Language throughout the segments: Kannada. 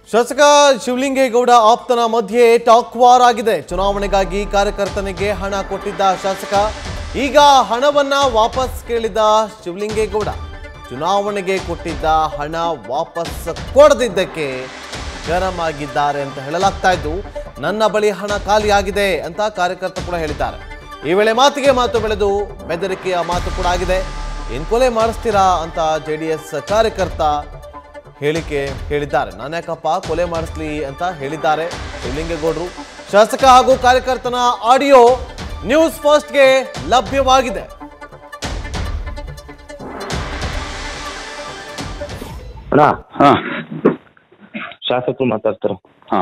ಶಾಸಕ ಶಿವಲಿಂಗೇಗೌಡ ಆಪ್ತನ ಮಧ್ಯೆ ಟಾಕ್ ವಾರ್ ಆಗಿದೆ ಚುನಾವಣೆಗಾಗಿ ಕಾರ್ಯಕರ್ತನಿಗೆ ಹಣ ಕೊಟ್ಟಿದ್ದ ಶಾಸಕ ಈಗ ಹಣವನ್ನ ವಾಪಸ್ ಕೇಳಿದ ಶಿವಲಿಂಗೇಗೌಡ ಚುನಾವಣೆಗೆ ಕೊಟ್ಟಿದ್ದ ಹಣ ವಾಪಸ್ ಕೊಡದಿದ್ದಕ್ಕೆ ಗರಂ ಆಗಿದ್ದಾರೆ ಅಂತ ಹೇಳಲಾಗ್ತಾ ಇದ್ದು ನನ್ನ ಬಳಿ ಹಣ ಖಾಲಿಯಾಗಿದೆ ಅಂತ ಕಾರ್ಯಕರ್ತ ಕೂಡ ಹೇಳಿದ್ದಾರೆ ಈ ವೇಳೆ ಮಾತಿಗೆ ಮಾತು ಬೆಳೆದು ಬೆದರಿಕೆಯ ಮಾತು ಕೂಡ ಆಗಿದೆ ಏನ್ ಕೊಲೆ ಮಾಡಿಸ್ತೀರಾ ಅಂತ ಜೆ ಡಿ ಎಸ್ ಕಾರ್ಯಕರ್ತ ಹೇಳಿಕೆ ಹೇಳಿದ್ದಾರೆ ನಾನ್ಯಾಕಪ್ಪ ಕೊಲೆ ಮಾಡಿಸ್ಲಿ ಅಂತ ಹೇಳಿದ್ದಾರೆ ಶಿವಲಿಂಗೇಗೌಡರು ಶಾಸಕ ಹಾಗೂ ಕಾರ್ಯಕರ್ತನ ಆಡಿಯೋ ನ್ಯೂಸ್ ಫಸ್ಟ್ಗೆ ಲಭ್ಯವಾಗಿದೆ ಅಣ್ಣ ಹಾ ಶಾಸಕರು ಮಾತಾಡ್ತಾರ ಹಾ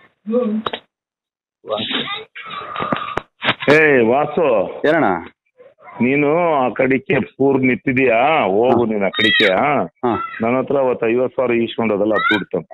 ಏ ವಾಸು ಏನಣ್ಣ ನೀನು ಆ ಕಡಿಕೆ ಪೂರ್ ನಿಂತಿದೀಯಾ ಹೋಗು ನೀನ್ ಆ ಕಡಿಕೆ ಹಾ ನನ್ನ ಹತ್ರ ಅವತ್ತು ಐವತ್ ಸಾವಿರ ಈಸ್ಕೊಂಡೋದಲ್ಲ ದುಡ್ಡು ತಂದು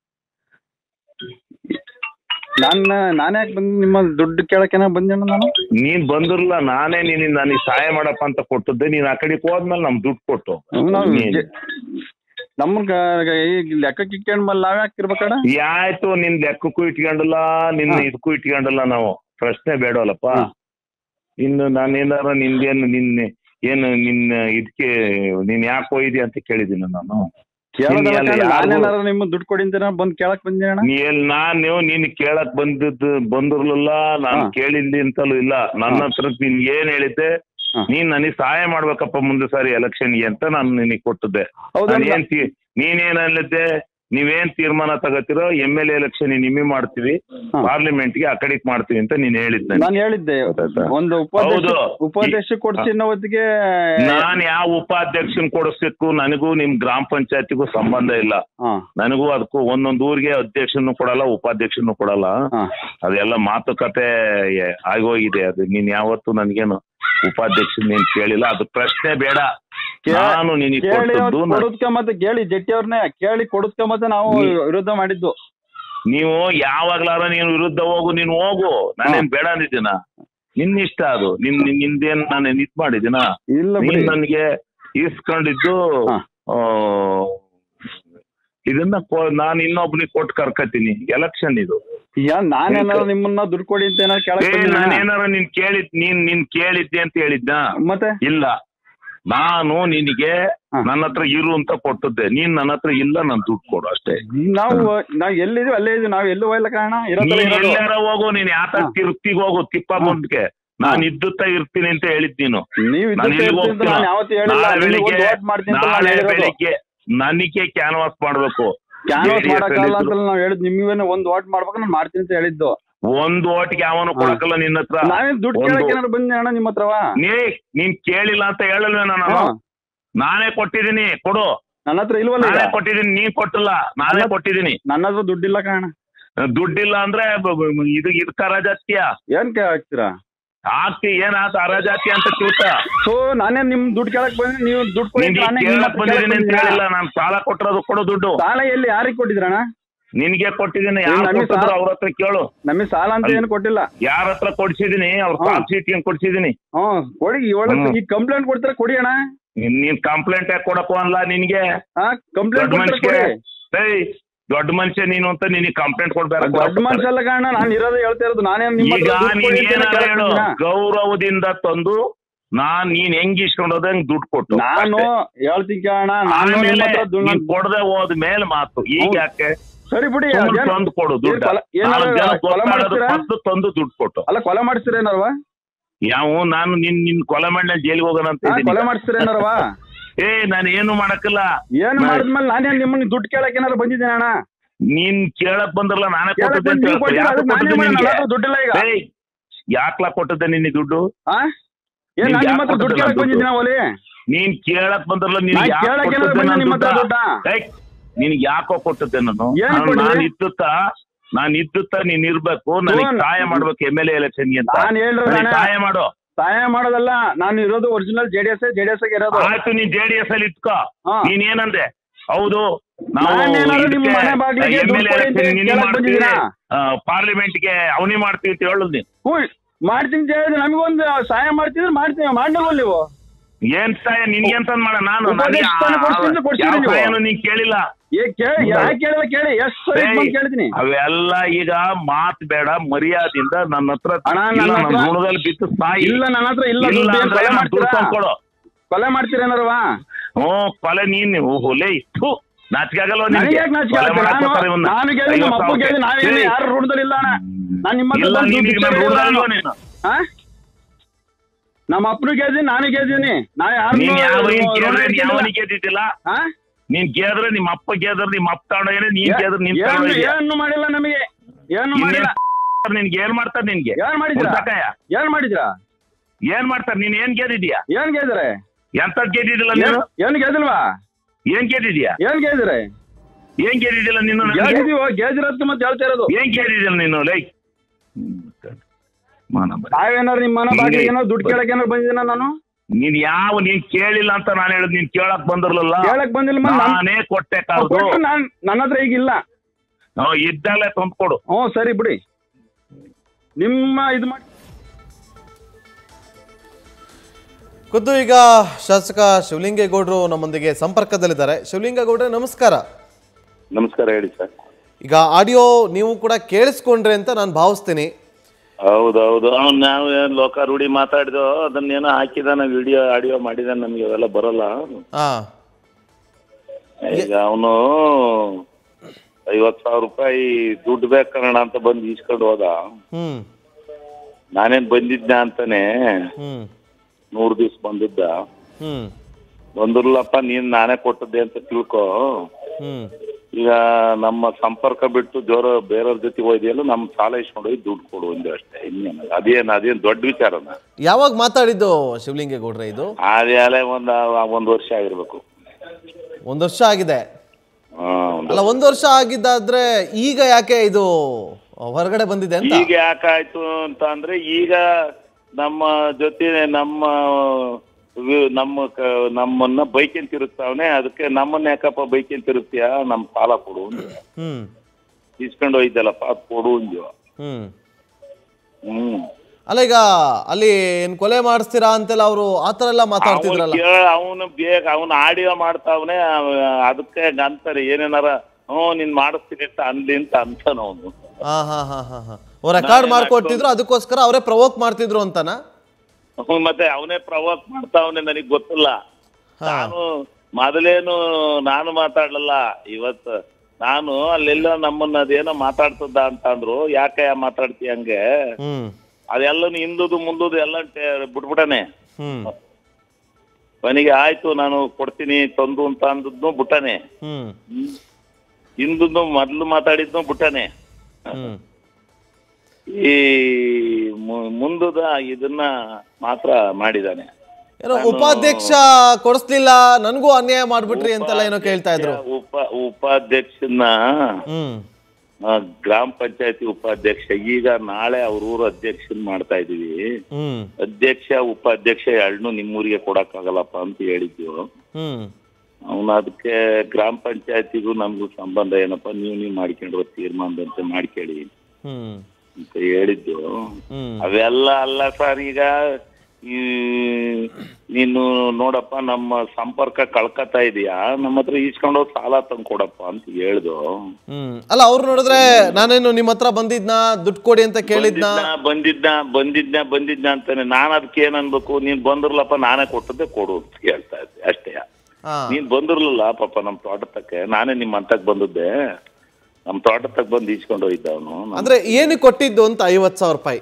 ನನ್ನ ನಾನೇ ಯಾಕೆ ಬಂದು ನಿಮ್ಮ ದುಡ್ಡು ಕೇಳಕ್ಕೇನ ಬಂದೇನ ನಾನು ನೀನ್ ಬಂದಿರಲ್ಲ ನಾನೇ ನೀನ್ ನನಗೆ ಸಹಾಯ ಮಾಡಪ್ಪ ಅಂತ ಕೊಟ್ಟದ್ದೆ ನೀನ್ ಆ ಕಡೆಗೆ ಹೋದ್ಮೇಲೆ ನಮ್ ದುಡ್ಡು ಕೊಟ್ಟು ನಾವು ನೀನ್- ನಮ್ಗ ಈಗ ಲೆಕ್ಕಕ್ಕೆ ಇಟ್ಕೊಂಡ್ ಮೇಲೆ ನಾವ್ ಯಾಕೆ ಇರ್ಬೇಕಣ್ಣ ಆಯ್ತು ನಿನ್ ಲೆಕ್ಕಕ್ಕೂ ಇಟ್ಕೊಂಡಿಲ್ಲ ನಿನ್ನ ಹಾ. ಇದಕ್ಕೂ ಇಟ್ಕೊಂಡಿಲ್ಲ ನಾವು ಪ್ರಶ್ನೆ ಬೇಡವಲ್ಲಪ್ಪ ಹಾ. ಇನ್ನು ನಾನೇನಾರ ನಿಂದೇನು ನಿನ್ನ ಏನು ನಿನ್ನ ಇದಕ್ಕೆ ನೀನ್ ಯಾಕೆ ಹೋಯ್ದಿ ಅಂತ ಕೇಳಿದ್ದೀನಿ ನಾನು ಕೇಳೋದಲ್ಲ ಅಲ್ಲಿ ಕಣ, ಯಾರ್ಗೂ- ನಾನೇನಾರ ನಿಮ್ಮ ದುಡ್ಡು ಕೊಡಿ ಅಂತ ಬಂದ್ ಕೇಳಕ್ ಬಂದೇನ ನೀ ಎಲ್ ನಾನು ನೀನ್ ಕೇಳಕ್ ಬಂದಿದ್ದು ಬಂದಿರ್ಲಿಲ್ಲ ನಾನು ಹಾ. ಕೇಳಿದ್ದಿ ಅಂತಲೂ ಇಲ್ಲ ನನ್ನ ಹಾ. ಹತ್ರ ನೀನ್ ಏನ್ ಹೇಳಿದ್ದೆ ಹಾ. ನೀನ್ ನನಗೆ ಸಹಾಯ ಮಾಡ್ಬೇಕಪ್ಪ ಮುಂದೆ ಸಾರಿ ಎಲೆಕ್ಷನ್ಗೆ ಅಂತ ನಾನು ನಿನಗೆ ಕೊಟ್ಟಿದ್ದೆ ಹೌದಾ ನಾನ್ ಏನ್ ತೀ- ನೀನೇನ್ ಅಲ್ಲಿದ್ದೆ ನೀವೇನ್ ತೀರ್ಮಾನ ತಗೋತಿರೋ ಎಮ್ ಎಲ್ ಎಲೆಕ್ಷನ್ ನಿಮ್ಮಿ ಮಾಡ್ತೀವಿ ಹಾ. ಪಾರ್ಲಿಮೆಂಟ್ಗೆ ಆ ಕಡೆಗೆ ಮಾಡ್ತೀವಿ ಅಂತ ನೀನ್ ಹೇಳಿದ್ದೆ ನಾನು ಹೇಳಿದ್ದೆ ಗೊತ್ತಾಯ್ತಾ? ಒಂದು ಉಪಾಧ್ಯಕ್ಷ ಹೌದು. ಉಪಾಧ್ಯಕ್ಷ ಕೊಡ್ಸಿ ಅನ್ನೋ ಹೊತ್ತಿಗೆ ನಾನ್ ಯಾವ ಉಪಾಧ್ಯಕ್ಷನ್ ಕೊಡಿಸ್ಬೇಕು ನನಗೂ ನಿಮ್ ಗ್ರಾಮ ಪಂಚಾಯತಿಗೂ ಸಂಬಂಧ ಇಲ್ಲ ಹಾ ನನಗೂ ಅದಕ್ಕೂ ಒಂದೊಂದ್ ಊರಿಗೆ ಅಧ್ಯಕ್ಷನು ಕೊಡಲ್ಲ ಉಪಾಧ್ಯಕ್ಷನು ಕೊಡಲ್ಲ ಹಾ ಅದೆಲ್ಲ ಮಾತುಕತೆ ಆಗೋಗಿದೆ ಅದು ನೀನ್ ಯಾವತ್ತು ನನ್ಗೇನು ಉಪಾಧ್ಯಕ್ಷ ನೀನ್ ಕೇಳಿಲ್ಲ ಅದು ಪ್ರಶ್ನೆ ಬೇಡ ಕೇ- ನಾನು ನಿನಗೆ ಕೇಳಿ ಕೊಟ್ಟದ್ದು ನ- ಕೊಡುದ್ಕ ಮತ್ತೆ ಕೇಳಿ ಜಟ್ಟಿ ಅವ್ರನ್ನೇ ಕೇಳಿ ಕೊಡುದ್ಕ ಮತ್ತೆ ನಾವು ನೀ- ವಿರೋಧ ಮಾಡಿದ್ದು ನೀವು ಯಾವಾಗ್ಲಾರ ನೀನು ವಿರುದ್ಧ ಹೋಗು ನೀನು ಹೋಗು ನಾನೇನ್ ಬೇಡ ಅಂದಿದ್ದೀನ ನಿನ್ನ ಇಷ್ಟ ಅದು ನಿನ್ ನಿನ್- ನಿಂದೇನ್ ನಾನೇನ್ ಇದ್ ಮಾಡಿದ್ದೀನ ಇಲ್ಲ ಬಿಡಿ ನೀನ್ ನನ್ಗೆ ಇಸ್ಕೊಂಡಿದ್ದು ಹಾ. ಆ, ಇದನ್ನ ಕೊ- ನಾನ್ ಇನ್ನೊಬ್ನಿಗೆ ಕೊಟ್ಟು ಕರ್ಕತೀನಿ ಎಲೆಕ್ಷನ್ ಇದು ಯಾ ನಾನೇನಾರ ನಿಮ್ಮನ್ನ ದುಡ್ಡು ಕೊಡಿ ಅಂತ ಏನಾರ ಕೇಳಕ್ ಏ ಬಂದಿದ್ದೀನಾ? ನಾನೇನಾರ ನೀನ್ ಕೇಳಿದ್ ನೀನ್ ನೀನ್ ಕೇಳಿದ್ದೆ ಅಂತ ಹೇಳಿದ್ದ ಮತ್ತೆ ಇಲ್ಲ ನಾನು ನಿನಗೆ ಹಾ. ನನ್ನ ಹತ್ರ ಇರು ಅಂತ ಕೊಟ್ಟದ್ದೆ ನೀನ್ ನನ್ನ ಹತ್ರ ಇಲ್ಲ ನನ್ ದುಡ್ಡು ಕೊಡು ಅಷ್ಟೇ ನಾವು ನಾವ್ ಎಲ್ಲಿದೀವಿ ಅಲ್ಲೇ ಇದೀವಿ ನಾವ್ ಎಲ್ಲೂ ಹೋಗ್ಲ ಕಾರಣ ಇರೋತರ ನೀನ್ ಇರೋದು ಎಲ್ಲಾರ ಹೋಗು ನೀನ್ ಯಾತ ಹಾ. ತಿರುಪ್ತಿಗ್ ಹೋಗು ತಿಪ್ಪ ಹಾ. ಮುಂದ್ಕೆ ನಾನ್ ಇದ್ದುತ್ತ ಇರ್ತೀನಿ ಅಂತ ಹೇಳಿದ್ ನೀನು ನೀವ್ ನಾನು ಇದ್ದಕ್ಕೆ ಎಲ್ಲಿಗೂ ಇರ್ತೀನಿ ಅಂತ ನಾನು ಯಾವತ್ತೂ ಹೇಳಿಲ್ಲ ನಾಳೆ ನಿಮ್ಗೆ ಒಂದು ಬೆಳಿಗ್ಗೆ vote ಮಾಡ್ತೀನಿ ಅಂತ ನಾನು ನಾಳೆ ಹೇಳಿರೋದು ಬೆಳಿಗ್ಗೆ ನನಗೆ ಕ್ಯಾನ್ವಾಸ್ ಮಾಡ್ಬೇಕು ಕ್ಯಾನ್ವಾಸ್ JDS ಮಾಡಕ್ಕಾಗಲ್ಲ ಅಲ್ಲಿ ಅಂತ ನಾವ್ ಹೇಳಿದ್ ನಿಮ್ಗೇನೆ ಒಂದ್ ವಾಟ್ ಮಾಡ್ಬೇಕು ನಾನು ಮಾಡ್ತೀನಿ ಅಂತ ಹೇಳಿದ್ದು ಒಂದು ಓಟ್ಗೆ ಅವನು ಹಾ. ಕೊಡಕಲ್ಲ ನಿನ್ನ ಹತ್ರ ನಾವೇ ದುಡ್ಡು ಒಂದು- ಕೇಳಕ್ ಏನಾರು ಬಂದೆ ಅಣ್ಣ ನಿಮ್ಮ ಹತ್ರವಾ ನೀ ನೀನ್ ಕೇಳಿಲ್ಲ ಅಂತ ಹೇಳಲ್ವೇ ನಾನು ಹಾ. ನಾನೇ ಕೊಟ್ಟಿದ್ದೀನಿ ಕೊಡು ನನ್ನ ಹತ್ರ ಇಲ್ವಲ್ಲ ಈಗ? ನಾನೇ ಕೊಟ್ಟಿದ್ದೀನಿ ನೀನ್ ಕೊಟ್ಟಿಲ್ಲ ನಾನೇ ನನ್ನ- ಕೊಟ್ಟಿದ್ದೀನಿ ನನ್ನ ಹತ್ರ ದುಡ್ಡಿಲ್ಲ ಕಾರಣ ದುಡ್ಡಿಲ್ಲ ಅಂದ್ರೆ ಬ- ಬ- ಇದು ಇದಕ್ಕ ಅರಾಜಾತ್ಯ ಏನ್ ಕೇ ಹಾಕ್ತೀರಾ ಆಗ್ತಿ ಏನಾತ ಅರಾಜಾತಿ ಅಂತ ತಿಳ್ಕ ಸೊ ನಾನೇ ನಿಮ್ ದುಡ್ಡು ಕೇಳಕ್ ಬಂದ್ರೆ ನೀವು ದುಡ್ಡು ಕೊಡಿ ನಿನ್ಗೆ ಅಂತ ನಾನೇ ನಿಮ್ಮ ಕೇಳಕ್ ಹತ್ರ ಬಂದಿದ್ದೀನಿ ಅಂತ ಕೇಳಕ್ ಹೇಳಿಲ್ಲ ಬಂದಿದ್ದೀನಾ? ನಾನು ಸಾಲ ಕೊಟ್ಟಿರೋದು ಕೊಡು ದುಡ್ಡು ಸಾಲ ಎಲ್ಲಿ ಯಾರಿಗೆ ಕೊಟ್ಟಿದ್ರಣ್ಣ ನಿನ್ಗೆ ಕೊಟ್ಟಿದ್ದೀನಿ ಏ, ಯಾರು ನಮಗೆ ಕೊಟ್ಟಿದ್ರು ಸಾಲ- ಅವ್ರ ಹತ್ರ ಕೇಳು ನಮಗೆ ಸಾಲ ಅಂತ ಅಲ್ಲಿ- ಏನು ಕೊಟ್ಟಿಲ್ಲ ಯಾರ ಹತ್ರ ಕೊಡ್ಸಿದೀನಿ ಅವ್ರ ಹಾ. ಸಾಕ್ಷಿ ಇಟ್ಕೊಂಡ್ ಕೊಡ್ಸಿದೀನಿ ಹ್ಮ್ ಕೊಡಿ ಏಳು ಹ್ಮ್. ಈ ಕಂಪ್ಲೇಂಟ್ ಕೊಡ್ತಾರೆ ಕೊಡಿ ಅಣ್ಣ ನೀನ್- ನೀನ್ ಕಂಪ್ಲೇಂಟ್ ಯಾಕೆ ಕೊಡಪ್ಪ ಅನ್ಲ ನಿನ್ಗೆ ಹಾ ಕಂಪ್ಲೇಂಟ್ ದೊಡ್ಡ ಕೊಡ್ತಾರೆ ಮನುಷ್ಯ ಕೊಡಿ ಏಯ್ ದೊಡ್ಡ ಮನುಷ್ಯ ನೀನು ಅಂತ ನಿನಗೆ ಕಂಪ್ಲೇಂಟ್ ಕೊಡ್ಬೇಕು ದೊಡ್ಡ ಮನುಷ್ಯ ಅಲ್ಲ ಕಾರಣ ನಾನು ಇರೋದೇ ಹೇಳ್ತಾ ಇರೋದು ನಾನೇ ನಿಮ್ಮ ಈಗ ಹತ್ರ ದುಡ್ಡು ನೀನ್ ಕೊಡಿ ಅಂತ ಏನಾರ ಕೇಳಕ್ ಹೇಳು ಬಂದಿನಾ? ಗೌರವದಿಂದ ತಂದು ನಾನ್ ನೀನ್ ಹೆಂಗ್ ಇಸ್ಕೊಂಡೋದ ಹೆಂಗ್ ದುಡ್ಡು ಕೊಟ್ಟು ನಾನು ಅಷ್ಟೇ. ಹೇಳ್ತೀನಿ ಕೇಳೋಣ ನಾನು ನಿಮ್ಮ ಆಮೇಲೆ ಹತ್ರ ದುಡ್ಡು ನೀನ್ ಕೊಡದೆ ಹೋದ ಮೇಲೆ ಮಾತು ಈಗ ಹೌದು. ಯಾಕೆ ಸರಿ ಬಿಡಿ ಸುಮ್ನೆ ಅದೇನು- ತಂದು ಕೊಡು ದುಡ್ಡು ಏನ್ ಕೊಲೆ- ಏನಾದ್ರು ನಾಲ್ಕು ಜನ ಕೊಲೆ ಗೊತ್ತಾಗೋದು ಮಾಡ್ತೀರಾ? ಮೊದ್ಲು ತಂದು ದುಡ್ಡು ಕೊಟ್ಟು ಅಲ್ಲ ಕೊಲೆ ಮಾಡಿಸ್ತೀರೇನಲ್ವಾ ಯಾವ ನಾನು ನಿನ್ ನಿನ್ ಕೊಲೆ ಮಾಡಿ ಜೈಲಿಗೆ ಹೋಗೋಣ ಅಂತ ಹಾ, ಇದ್ದೀನಿ ಕೊಲೆ ಮಾಡಿಸ್ತೀರೇನಲ್ವಾ ಏ ನಾನು ಏನು ಮಾಡಕ್ಕಿಲ್ಲ ಏನು ನಾ- ಮಾಡಿದ್ಮೇಲೆ ನಾನೇನ್ ನಿಮ್ಮನ್ನ ದುಡ್ಡು ಕೇಳಕ್ ಏನಾರು ಬಂದಿದ್ದೇನೆ ಅಣ್ಣ ನೀನ್ ಕೇಳಕ್ ಬಂದ್ರಲ್ಲ ನಾನೇ ಕೇಳಕ್ ಕೊಟ್ಟಿದ್ದೆ ಬಂದು ಅಂತ ನೀವು ಹೇಳ್ತಾರೆ. ಕೊಟ್ಟಿಲ್ಲ ಯಾಕೆ ಅದಕ್ಕೆ ನಾನೇ ಕೊಟ್ಟಿದ್ದೆ ಮಾಡಿ ನನ್ನ ನಿನ್ಗೆ? ಹತ್ರ ದುಡ್ಡಿಲ್ಲ ಈಗ ಏಯ್ ಯಾಕ್ಲಾ ಕೊಟ್ಟಿದ್ದೆ ನಿನ್ನ ದುಡ್ಡು ಹಾ ಏನ್ ನಾನು ನಿನ್ಗೆ ನಿಮ್ಮ ಹತ್ರ ಯಾಕ್ ದುಡ್ಡು ಕೊಟ್ಟಿಲ್ಲ ಕೇಳಕ್ ಬಂದಿದ್ದೀನ ಓಲಿ ನೀನ್ ಕೇಳಕ್ ಬಂದ್ರಲ್ಲ ನೀನ್ ನಾನ್ ಯಾಕೆ ಕೇಳಕ್ ಏನಾದ್ರು ಕೊಟ್ಟಿದ್ದೆ ಬಂದೆ ನನ್ನ ನಿಮ್ಮ ಹತ್ರ ದುಡ್ಡ? ದುಡ್ಡ? ಏಯ್, ನಿನ್ಗೆ ಯಾಕೋ ಕೊಟ್ಟಿದ್ದೆ ನಾನು ಏನ್ ನಾನು- ಕೊಟ್ಟಿದ್ದೆ? ನಾನ್ ಇದ್ದುತ್ತ ನಾನ್ ಇದ್ದುತ್ತ ನೀನ್ ಇರ್ಬೇಕು ನನಗೆ ಹ್ಞೂ. ಸಹಾಯ ಮಾಡ್ಬೇಕು ಎಮ್ ಎಲ್ ಎ ಎಲೆಕ್ಷನ್ಗೆ ಅಂತ ನಾನ್ ಹೇಳ್ರಿ ನನಗೆ ನಾನೇ- ಸಹಾಯ ಮಾಡು ಸಹಾಯ ಮಾಡೋದಲ್ಲ ನಾನು ಇರೋದು original J D S J D S ಇರೋದು ಆಯ್ತು ನೀನ್ ಜೆ ಡಿ ಎಸ್ ಅಲ್ಲಿ ಇಟ್ಕೋ ಹಾ. ನೀನ್ ಏನಂದೆ ಹೌದು ನಾವು ನಾನೇನಾದ್ರು ನಿಮ್ಮ ಮನೆ ಬಾಗ್ಲಿಗೆ ಎಮ್ ಎಲ್ ದುಡ್ಡು ಕೊಡಿ ಅಂತ ಕೇಳಕ್ ಮಾಡ್ತೀವಿ ಬಂದಿದ್ದೀನಾ? ಪಾರ್ಲಿಮೆಂಟ್ಗೆ ಅವನಿ ಮಾಡ್ತೀವಿ ಅಂತ ಹೇಳುದು ನೀನ್ ಹ್ಞೂ ಮಾಡ್ತೀನಿ ಅಂತ ಹೇಳಿದ್ರೆ ನಮಗೊಂದು ಸಹಾಯ ಮಾಡ್ತಿದ್ರೆ ಮಾಡ್ತೀವಿ ಮಾಡಲ್ವ ನೀವು ಏನ್ ಸಹಾಯ ನಿನ್ಗೆಂತ ಮಾಡ ನಾನು ಉಪಾಧ್ಯಕ್ಷ ನನಗೆ ಸ್ಥಾನ ಆ- ಕೊಡ್ತೀನಿ, ಕೊಡ್ತೀನಿ ಯಾವ ನೀವು. ಸಹಾಯನೂ ನೀನ್ ಕೇಳಿಲ್ಲ ಏ ಕೇಳಿ ಯಾಕೆ ಕೇಳಿಲ್ಲ ಕೇಳಿ ಎಷ್ಟು ಸರಿ ಬಂದು ಕೇಳಿದ್ದೀನಿ ಅವೆಲ್ಲ ಈಗ ಮಾತ್ ಬೇಡ ಮರ್ಯಾದಿಂದ ನನ್ನ ಹತ್ರ ಅಣ್ಣ, ನನ್ನ ಇಲ್ಲ, ಹತ್ರ- ನನ್ನ ಋಣದಲ್ಲಿ ಬಿತ್ತು ಸಾಯಿ ಇಲ್ಲ ನನ್ನ ಹತ್ರ ಇಲ್ಲ ಇಲ್ಲ ದುಡ್ಡು ಏನ್ ಅಂದ್ರೆ ಕೊಲೆ ನಾನ್ ದುಡ್ಡು ಮಾಡ್ತೀರಾ ತಂದ್ಕೊಡು ಕೊಲೆ ಮಾಡ್ತೀರೇನಾರವಾ ಹ್ಞೂ ಕೊಲೆ ನೀನ್ ಹೊಲೆ ಇತ್ತು ನಾಚಿಕೆ ಆಗಲ್ಲ ನನಗೆ ಯಾಕೆ ನಾಚಿಕೆ ಆಗುತ್ತೆ? ನಾನು ನಾನು ಕೇಳಿ ನಮ್ಮ ಅಪ್ಪ ಕೇಳಿ ನಾವೇನು ಯಾರು ಋಣದಲ್ಲಿ ಇಲ್ಲ ಅಣ್ಣ ನಾನು ನಿಮ್ಮ ಹತ್ರ ಇಲ್ಲ ಬಂದು ನೀನ್ ಈಗ ದುಡ್ಡು ನನ್ನ ಕೇಳಿಲ್ಲ ಋಣದಲ್ಲಿಲ್ವ ನಾನು. ನೀನು ಆ? ನಮ್ಮ ಅಪ್ಪನು ಕೇಳಿದೀನಿ ನಾನು ಕೇಳಿದೀನಿ ನಾ ನೀನ್ ಯಾವ ಯಾರು ನೀನ್ ಕೇಳಿದ್ರೆ ನೀನ್ ಯಾವನಿಗೆ ಗೆದ್ದಿದ್ದಿಲ್ಲ ಆ? ನೀನ್ ಕೇಳಿದ್ರೆ ನಿಮ್ಮ ಅಪ್ಪ ಕೇಳಿದ್ರೆ ನಿಮ್ಮ ಅಪ್ಪ ತಗೊಂಡೋಗೇನೆ ನೀನ್ ಕೇಳಿದ್ರೆ ನಿನ್ ಏನು ತಗೊಂಡೋಗಿದ್ಯಾ ಏನು ಮಾಡಿಲ್ಲ ನಮಗೆ ಏನು ಮಾಡಿಲ್ಲ ನಿನ್ಗೆ ಏನ್ ಮಾಡ್ತಾರೆ ನಿನ್ಗೆ ಏನ್ ಮಾಡಿದ್ರಾ ಮುರ್ತಕಾಯ ಏನ್ ಮಾಡಿದ್ರಾ ಏನ್ ಮಾಡ್ತಾರೆ ನೀನ್ ಏನ್ ಗೆದ್ದಿದ್ಯಾ ಏನ್ ಕೇಳಿದ್ರೆ ಎಂತದ್ ಗೆದ್ದಿದ್ದಿಲ್ಲ ನೀನು ಏನ್ ಗೆದಿಲ್ವಾ ಏನ್ ಗೆದ್ದಿದ್ಯಾ ಏನ್ ಕೇಳಿದ್ರೆ ಏನ್ ಗೆದ್ದಿದ್ದಿಲ್ಲ ನೀನು ನನಗೆ? ಗೆದಿದೀವೋ ಗೆದಿರತ್ತು ಮತ್ತೆ ಹೇಳ್ತಾ ಇರೋದು ಏನ್ ಗೆದ್ದಿದ್ದಿಲ್ಲ ನೀನು ಲೈ ಮಾನ ಬರ. ನಾವೇನಾರು ನಿಮ್ಮ ಮನ ಬಾಗಿಲಿಗೆ ಏನಾರು ದುಡ್ಡು ಕೇಳಕ್ ಏನಾರು ಬಂದಿದ್ದೀನ ನಾನು ನೀನ್ ಯಾವ ನೀನ್ ಕೇಳಿಲ್ಲ ಅಂತ ನಾನು ಹೇಳಿದ್ ನೀನ್ ಕೇಳಕ್ ಬಂದಿರ್ಲಿಲ್ಲ ಕೇಳಕ್ ಬಂದಿಲ್ಲ ಮತ್ತೆ ನಾನ್- ನಾನೇ ಕೊಟ್ಟೆ ಕಾದು ಕೊಟ್ರು ನಾನ್ ನನ್ನ ಹತ್ರ ಈಗ ಇಲ್ಲ ಇದ್ದಾಗಲೇ ತಂದ್ಕೊಡು ಹ್ಞೂ ಸರಿ ಬಿಡಿ ನಿಮ್ಮ ಇದು ಮಾಡಿ ಖುದ್ದು ಈಗ ಶಾಸಕ ಶಿವಲಿಂಗೇಗೌಡರು ನಮ್ಮೊಂದಿಗೆ ಸಂಪರ್ಕದಲ್ಲಿದ್ದಾರೆ ಶಿವಲಿಂಗೇಗೌಡ್ರೆ ನಮಸ್ಕಾರ ನಮಸ್ಕಾರ ಹೇಳಿ ಸರ್ ಈಗ ಆಡಿಯೋ ನೀವು ಕೂಡ ಕೇಳಿಸ್ಕೊಂಡ್ರೆ ಅಂತ ನಾನು ಭಾವಿಸ್ತೀನಿ ಹೌದೌದು ಅವ್ನು ನಾವು ಏನ್ ಲೋಕಾರೂಢಿ ಮಾತಾಡಿದೋ ಅದನ್ನೇನೋ ಹಾಕಿದಾನ ವಿಡಿಯೋ ಆಡಿಯೋ ಮಾಡಿದಾನ ನಮ್ಗೆ ಅವೆಲ್ಲ ಬರಲ್ಲ ಹಾ ಈಗ ಅವನು ಐವತ್ ಸಾವಿರ ರೂಪಾಯಿ ದುಡ್ಡು ಬೇಕಣ್ಣ ಅಂತ ಬಂದು ಈಸ್ಕೊಂಡು ಹೋದ ಹ್ಮ್ ನಾನೇನ್ ಬಂದಿದ್ದ ಅಂತಾನೆ ಹ್ಮ್ ನೂರು ದಿವ್ಸ ಬಂದಿದ್ದ ಹ್ಮ್ ಬಂದಿರ್ಲಪ್ಪ ನೀನ್ ನಾನೇ ಕೊಟ್ಟದ್ದೆ ಅಂತ ತಿಳ್ಕೊ ಹ್ಮ್ ಈಗ ನಮ್ಮ ಸಂಪರ್ಕ ಬಿಟ್ಟು ಜೋರ ಬೇರೆಯವ್ರ ಜೊತೆ ಹೋಯ್ದಿಯಲ್ಲ ನಮ್ ಸಾಲ ಇಸ್ಕೊಂಡು ಹೋಗಿ ದುಡ್ಡು ಕೊಡು ಒಂದು ಅಷ್ಟೇ ಇನ್ನೇನು ಅದೇನು ಅದೇನು ದೊಡ್ಡ ವಿಚಾರನ ಯಾವಾಗ ಮಾತಾಡಿದ್ದು ಶಿವಲಿಂಗೇಗೌಡ್ರೆ ಇದು ಅದೇ ಒಂದ್ ಒಂದ್ ವರ್ಷ ಆಗಿರ್ಬೇಕು ಒಂದು ವರ್ಷ ಆಗಿದೆ ಹಾ, ಒಂದು- ಅಲ್ಲ ಒಂದು ವರ್ಷ ಆಗಿದ್ದಾದ್ರೆ ಈಗ ಯಾಕೆ ಇದು ಹೊರಗಡೆ ಬಂದಿದೆ ಅಂತ ಈಗ ಯಾಕಾಯ್ತು ಅಂತ ಅಂದ್ರೆ ಈಗ ನಮ್ಮ ಜೊತೆ ನಮ್ಮ ವಿ- ನಮ್ಮ ಕ- ನಮ್ಮನ್ನ ಬೈಕಿಂಗ್ ತಿರುಗ್ತಾವನೆ ಅದಕ್ಕೆ ನಮ್ಮನ್ನ ಯಾಕಪ್ಪ ಬೈಕಿಂಗ್ ತಿರುಗ್ತೀಯ ನಮ್ ಸಾಲ ಕೊಡು ಅಂದ. ಹ್ಮ್ ಇಸ್ಕೊಂಡು ಹೋಯ್ತಲ್ಲಪ್ಪ ಅದ್ ಕೊಡು ಅಂದ್ವ ಹ್ಮ್ ಹ್ಮ್ ಅಲ್ಲ ಈಗ ಅಲ್ಲಿ ಏನ್ ಕೊಲೆ ಮಾಡಿಸ್ತೀರಾ ಅಂತೆಲ್ಲ ಅವರು ಆತರ ಎಲ್ಲ ಮಾತಾಡ್ತಿದ್ರಲ್ಲ ಅವನು ಬೇಗ ಅವನು ಆಡಿಯೋ ಮಾಡ್ತಾವನೆ ಅದಕ್ಕೆ ಅಂತಾರೆ ಏನೇನಾರ ಹ್ಞೂ ನೀನ್ ಮಾಡಿಸ್ತೀನಿ ಅಂತ ಅನ್ಲಿ ಅಂತ ಅಂತಾನ ಅವನು ಹಾ ಹಾ ಹಾ ಹಾ ಹಾ ಅವ್ರು ರೆಕಾರ್ಡ್ ಮಾಡ್ಕೊಟ್ಟಿದ್ರು ಅದಕ್ಕೋಸ್ಕರ ಅವರೇ ಪ್ರವೋಕ್ ಮಾಡ್ತಿದ್ರು ಅಂತನಾ ಹ್ಮ್, ಮತ್ತೆ ಅವನೇ ಪ್ರವಾಸ ಮಾಡ್ತಾವನೆ ನನಗ್ ಗೊತ್ತಿಲ್ಲ ಹಾ. ನಾನು ಮೊದಲೇನು ನಾನು ಮಾತಾಡ್ಲಲ್ಲ ಇವತ್ತು ನಾನು ಅಲ್ಲೆಲ್ಲ ನಮ್ಮನ್ನ ಅದೇನೋ ಮಾತಾಡ್ತದ ಅಂತ ಅಂದ್ರು ಯಾಕೆ ಮಾತಾಡ್ತಿ ಹಂಗೆ ಹ್ಮ್ ಅದೆಲ್ಲನು ಹಿಂದುದು ಮುಂದುದು ಎಲ್ಲ ಟೆ- ಬಿಟ್ಬಿಡನೆ ಹ್ಮ್ ಕೊನೆಗೆ ಆಯ್ತು ನಾನು ಕೊಡ್ತೀನಿ ತಂದು ಅಂತ ಅಂದದ್ನು ಬಿಟ್ಟನೆ ಹ್ಮ್ ಹಿಂದುದು ಮೊದ್ಲು ಮಾತಾಡಿದ್ನು ಬಿಟ್ಟನೆ ಹ್ಮ್ ಈ ಮು- ಮುಂದುದ ಇದನ್ನ ಮಾತ್ರ ಮಾಡಿದಾನೆ ಏನೋ ಉಪಾಧ್ಯಕ್ಷ ಕೊಡಿಸ್ಲಿಲ್ಲ ನನಗೂ ಅನ್ಯಾಯ ಮಾಡ್ಬಿಟ್ರಿ ಅಂತೆಲ್ಲ ಏನೋ ಕೇಳ್ತಾ ಇದ್ರು ಉಪ ಉಪಾಧ್ಯಕ್ಷನ ಹ್ಮ್ ಆ, ಗ್ರಾಮ ಪಂಚಾಯತಿ ಉಪಾಧ್ಯಕ್ಷ ಈಗ ನಾಳೆ ಅವ್ರ ಊರು ಅಧ್ಯಕ್ಷನ್ ಮಾಡ್ತಾ ಇದೀವಿ ಹ್ಮ್ ಅಧ್ಯಕ್ಷ ಉಪಾಧ್ಯಕ್ಷ ಎರಡ್ನು ನಿಮ್ಮೂರಿಗೆ ಕೊಡಕ್ಕಾಗಲ್ಲಪ್ಪ ಅಂತ ಹೇಳಿದ್ವು ಹ್ಮ್ ಅವನು ಅದಕ್ಕೆ ಗ್ರಾಮ ಪಂಚಾಯತಿಗೂ ನಮ್ಗೂ ಸಂಬಂಧ ಏನಪ್ಪ ನೀವು ನೀವು ಮಾಡ್ಕೊಂಡ್ರೆ ತೀರ್ಮಾನದಂತೆ ಮಾಡ್ಕೊಳ್ಳಿ ಹ್ಮ್ ಅಂತ ಹೇಳಿದ್ದು ಹ್ಮ್ ಅವೆಲ್ಲ ಅಲ್ಲ ಸರ್ ಈಗ ಈ ನೀನು ನೋಡಪ್ಪ ನಮ್ಮ ಸಂಪರ್ಕ ಕಳ್ಕತಾ ಇದೀಯಾ ನಮ್ಮ ಹತ್ರ ಈಸ್ಕೊಂಡು ಹೋಗಿ ಸಾಲ ತಂದು ಕೊಡಪ್ಪ ಅಂತ ಹೇಳ್ದು ಹ್ಮ್ ಅಲ್ಲ ಅವ್ರು ನೋಡಿದ್ರೆ ನಾನೇನು ನಿಮ್ಮ ಹತ್ರ ಬಂದಿದ್ನ ದುಡ್ಡು ಕೊಡಿ ಅಂತ ಕೇಳಿದ್ನ ಬಂದಿದ್ನ ಬಂದಿದ್ನ ಬಂದಿದ್ನ ಬಂದಿದ್ನ ಅಂತಾನೆ ನಾನ್ ಅದಕ್ಕೆ ಏನ್ ಅನ್ಬೇಕು ನೀನ್ ಬಂದಿರ್ಲಪ್ಪ ನಾನೇ ಕೊಟ್ಟದ್ದೆ ಕೊಡು ಅಂತ ಹೇಳ್ತಾ ಇದ್ದೆ ಅಷ್ಟೇ ಹಾ ನೀನ್ ಬಂದಿರ್ಲಿಲ್ಲ ಪಾಪ ನಮ್ ತೋಟಕ್ಕೆ ನಾನೇ ನಿಮ್ ಅಂತಕ್ ಬಂದದ್ದೆ ನಮ್ ತೋಟಕ್ಕೆ ಬಂದು ಈಸ್ಕೊಂಡು ಹೋಗಿದ್ದ ಅವನು ಅಂದ್ರೆ ಏನಕ್ಕೆ ಕೊಟ್ಟಿದ್ದು ಅಂತ ಐವತ್ ಸಾವಿರ ರೂಪಾಯಿ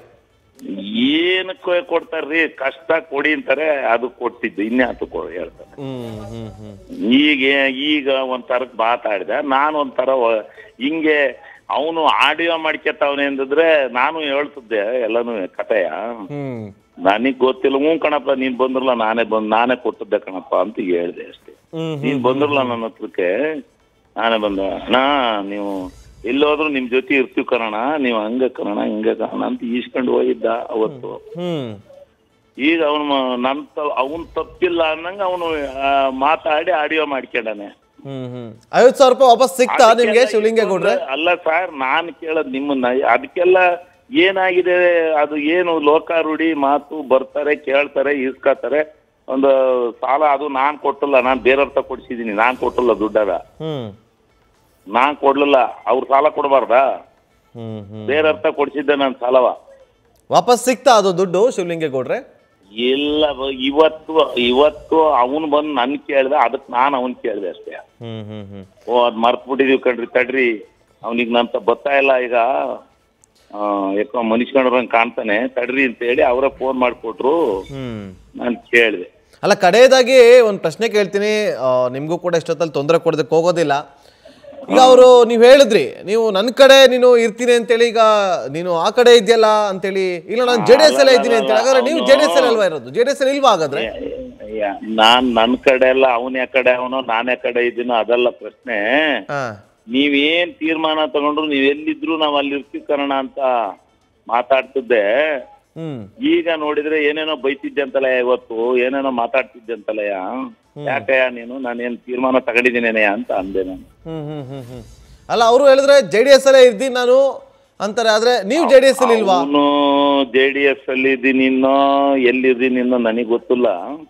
ಏನಕ್ಕೆ ಕೊಡ್ತಾರ್ರಿ ಕಷ್ಟ ಕೊಡಿ ಅಂತಾರೆ ಅದು ಕೊಟ್ಟಿದ್ದು ಇನ್ಯಾತು ಕೊಡು ಹೇಳ್ತಾರೆ ಹ್ಮ್ ಹ್ಮ್ ಹ್ಮ್ ಈಗ ಈಗ ಒಂಥರ ಮಾತಾಡಿದ ನಾನು ಒಂಥರ ವ- ಹಿಂಗೆ ಅವನು ಆಡಿಯೋ ಮಾಡ್ಕೊತಾವನೆ ಅಂದಿದ್ರೆ ನಾನು ಹೇಳ್ತಿದ್ದೆ ಎಲ್ಲಾನು ಕಥೆಯ ಹ್ಮ್ ನನಗ್ ಗೊತ್ತಿಲ್ಲ ಹ್ಞೂ ಕಣಪ್ಪ ನೀನ್ ಬಂದ್ರಲ್ಲ ನಾನೇ ಬಂದ್ ನಾನೇ ಕೊಟ್ಟಿದ್ದೆ ಕಣಪ್ಪ ಅಂತ ಹೇಳ್ದೆ ಅಷ್ಟೇ ಹ್ಮ್ ನೀನ್ ಬಂದ್ರಲ್ಲ ನನ್ನ ಹತ್ರಕ್ಕೆ ನಾನೇ ಬಂದ ಅಣ್ಣ ನೀವು ಎಲ್ಲೋದ್ರು ನಿಮ್ ಜೊತೆ ಇರ್ತೀವಿ ಕಣಣ ನೀವು ಹಂಗ ಕಣಣ ಹಿಂಗ ಕಣಣ ಅಂತ ಈಸ್ಕೊಂಡು ಹೋಗಿದ್ದ ಅವತ್ತು ಹ್ಮ್ ಈಗ ಅವನು ನನ್ ಅವನ್ ತಪ್ಪಿಲ್ಲ ಅನ್ನಂಗ ಅವನು ಮಾತಾಡಿ ಆಡಿಯೋ ಮಾಡ್ಕೊಂಡಾನೆ ಹ್ಮ್ ಹ್ಮ್ ಐವತ್ ಸಾವಿರ ರೂಪಾಯಿ ವಾಪಸ್ ಸಿಕ್ತಾ ನಿಮ್ಗೆ ಶಿವಲಿಂಗೇಗೌಡ್ರೆ ಅಲ್ಲ ಸರ್ ನಾನ್ ಕೇಳದ್ ನಿಮ್ಮನ್ನ ಅದಕ್ಕೆಲ್ಲ ಏನಾಗಿದೆ ಅದು ಏನು ಲೋಕಾರೂಢಿ ಮಾತು ಬರ್ತಾರೆ ಕೇಳ್ತಾರೆ ಇಸ್ಕೊತಾರೆ ಒಂದು ಸಾಲ ಅದು ನಾನ್ ಕೊಟ್ಟಿಲ್ಲ ನಾನ್ ಬೇರೆಯವ್ರ ತ ಕೊಡ್ಸಿದೀನಿ ನಾನ್ ಕೊಟ್ಟಿಲ್ಲ ದುಡ್ಡದ ಹ್ಮ್ ನಾನ್ ಕೊಡ್ಲಿಲ್ಲ ಅವ್ರು ಸಾಲ ಕೊಡಬಾರ್ದಾ ಹ್ಮ್ ಹ್ಮ್ ಬೇರೆಯವ್ರ ತ ಕೊಡ್ಸಿದ್ದೆ ನಾನು ಸಾಲವ ವಾಪಸ್ ಸಿಗ್ತಾ ಅದು ದುಡ್ಡು ಶಿವಲಿಂಗೇಗೌಡ್ರೆ ಇಲ್ಲ ಬ- ಇವತ್ತು ಇವತ್ತು ಅವನು ಬಂದು ನನ್ ಕೇಳ್ದ ಅದಕ್ಕೆ ನಾನು ಅವನ್ ಕೇಳ್ದೆ ಅಷ್ಟೇ ಹ್ಮ್ ಹ್ಮ್ ಹ್ಮ್ ಓ ಅದ್ ಮರ್ತ್ ಬಿಟ್ಟಿದೀವಿ ಕಣ್ರಿ ತಡ್ರಿ ಅವನಿಗೆ ನಂತ ಬತ್ತಾ ಇಲ್ಲ ಈಗ ಆ, ಯಾಕೋ ಮನುಷ್ಯಕೊಂಡ್ರಂಗ್ ಕಾಣ್ತಾನೆ ತಡ್ರಿ ಅಂತ ಹೇಳಿ ಅವರೇ ಫೋನ್ ಮಾಡಿಕೊಟ್ರು ಹ್ಮ್ ನಾನು ಕೇಳಿದೆ ಅಲ್ಲ ಕಡೆಯದಾಗಿ ಒಂದು ಪ್ರಶ್ನೆ ಕೇಳ್ತೀನಿ ಆ, ನಿಮ್ಗೂ ಕೂಡ ಇಷ್ಟೊತ್ತಲ್ಲಿ ತೊಂದರೆ ಕೊಡೋದಕ್ಕೆ ಹೋಗೋದಿಲ್ಲ ಈಗ ಅವರು ನೀವು ಹೇಳಿದ್ರಿ ನೀವು ನನ್ನ ಕಡೆ ನೀನು ಇರ್ತೀನಿ ಅಂತೇಳಿ ಈಗ ನೀನು ಆ ಕಡೆ ಇದೆಯಲ್ಲ ಅಂತೇಳಿ ಇಲ್ಲ ನಾನು ಜೆ ಡಿ ಎಸ್ ಎಲ್ಲ ಇದ್ದೀನಿ ಅಂತೇಳಿ ಹಾಗಾದ್ರೆ ನೀವು ಜೆ ಡಿ ಎಸ್ ಅಲ್ಲಿ ಅಲ್ವಾ ಇರೋದು ಜೆ ಡಿ ಎಸ್ ಅಲ್ಲಿ ಇಲ್ವಾ ಹಾಗಾದ್ರೆ ಯ- ನಾನ್ ನನ್ ಕಡೆ ಎಲ್ಲ ಅವನ್ ಯಾ ಕಡೆ ಅವನು ನಾನ್ ಯಾ ಕಡೆ ಇದ್ದೀನೋ ಅದಲ್ಲ ಪ್ರಶ್ನೆ ಹಾ ನೀವೇನ್ ತೀರ್ಮಾನ ತಗೊಂಡ್ರು ನೀವ್ ಎಲ್ಲಿದ್ರು ನಾವ್ ಅಲ್ಲಿ ಇರ್ತೀವಿ ಕಣ ಅಂತ ಮಾತಾಡ್ತಿದ್ದೆ ಹ್ಮ್ ಈಗ ನೋಡಿದ್ರೆ ಏನೇನೋ ಬೈತಿದ್ದೆ ಅಂತಲಯ್ಯ ಇವತ್ತು ಏನೇನೋ ಮಾತಾಡ್ತಿದ್ದೆ ಅಂತಲಯ್ಯ ಯಾಕಯ್ಯ ನೀನು ನಾನೇನ್ ತೀರ್ಮಾನ ತಗೊಂಡಿದ್ದೀನೇನಯ್ಯ ಅಂತ ಅಂದೆ ನಾನು ಹ್ಮ್ ಹ್ಮ್ ಹ್ಮ್ ಹ್ಮ್ ಅಲ್ಲ ಅವರು ಹೇಳಿದ್ರೆ ಜೆ ಡಿ ಎಸ್ ಅಲ್ಲೇ ಇದ್ದೀನಿ ನಾನು ಅಂತಾರೆ ಆದ್ರೆ ನೀವು ಜೆ ಡಿ ಎಸ್ ಅಲ್ಲಿ ಇಲ್ವಾ ಅವನು ಜೆ ಡಿ ಎಸ್ ಅಲ್ಲಿ ಇದ್ದೀನಿ ಇನ್ನೋ ಎಲ್ಲಿದ್ದೀನಿ ಇನ್ನೋ ನನಗೆ ಗೊತ್ತಿಲ್ಲ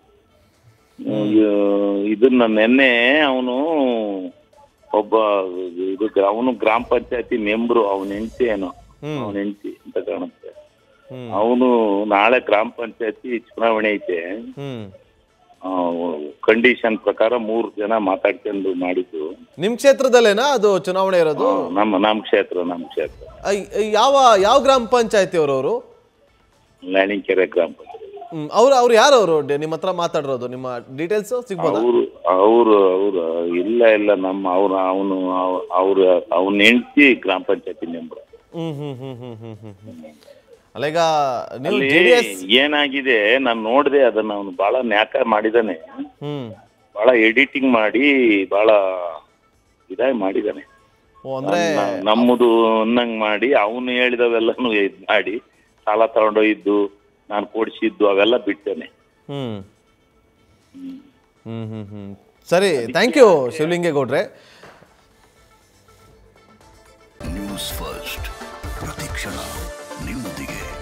ಇದನ್ನ ನೆನ್ನೆ ಅವನು ಒಬ್ಬ ಇದು ಅವನು ಗ್ರಾಮ ಪಂಚಾಯತಿ ಮೆಂಬ್ರು ಅವನ ಹೆಂಡತಿ ಏನೋ ಹ್ಮ್. ಅವನ ಹೆಂಡತಿ ಅಂತ ಕಾಣುತ್ತೆ ಹ್ಮ್ ಅವನು ನಾಳೆ ಗ್ರಾಮ ಪಂಚಾಯತಿ ಚುನಾವಣೆ ಐತೆ ಹ್ಮ್ ಕಂಡೀಷನ್ ಪ್ರಕಾರ ಮೂರು ಜನ ಮಾತಾಡ್ಕೊಂಡು ಮಾಡಿದ್ದು ನಿಮ್ ಕ್ಷೇತ್ರದಲ್ಲೇನಾ ಅದು ಚುನಾವಣೆ ಇರೋದು ನಮ್ಮ ನಮ್ಮ ಕ್ಷೇತ್ರ ನಮ್ಮ ಕ್ಷೇತ್ರ ಐ- ಐ- ಯಾವ ಯಾವ ಗ್ರಾಮ ಪಂಚಾಯತಿ ಅವರು ಲ್ಯಾಣಿಕೆರೆ ಗ್ರಾಮ ಪಂಚಾಯತಿ ಹ್ಮ್ ಅವ್ರು ಅವ್ರು ಯಾರು ಅವರು ನಿಮ್ಮ ಹತ್ರ ಮಾತಾಡಿರೋದು ನಿಮ್ಮ ಡೀಟೇಲ್ಸ್ ಸಿಗ್ಬೋದಾ ಅವರು ಅವರು ಅವರು ಇಲ್ಲ ಇಲ್ಲ ನಮ್ಮ ಅವ್ರ ಅವನು ಅವ್ರ ಅವನ ಹೆಂಡತಿ ಗ್ರಾಮ ಪಂಚಾಯತಿ ಮೆಂಬರ್ ಹ್ಮ್ ಹ್ಮ್ ಹ್ಮ್ ಹ್ಮ್ ಹ್ಮ್ ಹ್ಮ್ ಹ್ಮ್. ಅಲ್ಲ ಈಗ ನೀವು ಅಲ್ಲಿ ಜೆ ಡಿ ಎಸ್ ಏನಾಗಿದೆ ನಾನು ನೋಡಿದೆ ಅದನ್ನ ಅವನು ಬಹಳ ನ್ಯಾಕ ಮಾಡಿದಾನೆ ಹ್ಮ್ ಬಹಳ ಎಡಿಟಿಂಗ್ ಮಾಡಿ ಬಹಳ ಇದಾಗಿ ಮಾಡಿದಾನೆ ಓ ಅಂದ್ರೆ ನನ್ನ- ನಮ್ಮದು ಅನ್ನಂಗ್ ಮಾಡಿ ಅವನು ಹೇಳಿದವೆಲ್ಲನು ಇದ್ ಮಾಡಿ ಸಾಲ ತಗೊಂಡೋಗಿದ್ದು ನಾನು ಕೊಡಿಸಿದ್ದು ಅವೆಲ್ಲ ಬಿಟ್ಟೇನೆ ಹ್ಮ್ ಹ್ಮ್ ಹ್ಮ್ ಹ್ಮ್ ಸರಿ ಥ್ಯಾಂಕ್ ಯು ಶಿವಲಿಂಗೇಗೌಡ್ರೆ ನ್ಯೂಸ್ ಫಸ್ಟ್ ಪ್ರತಿಕ್ಷಣ ನಿಮ್ಮೊಂದಿಗೆ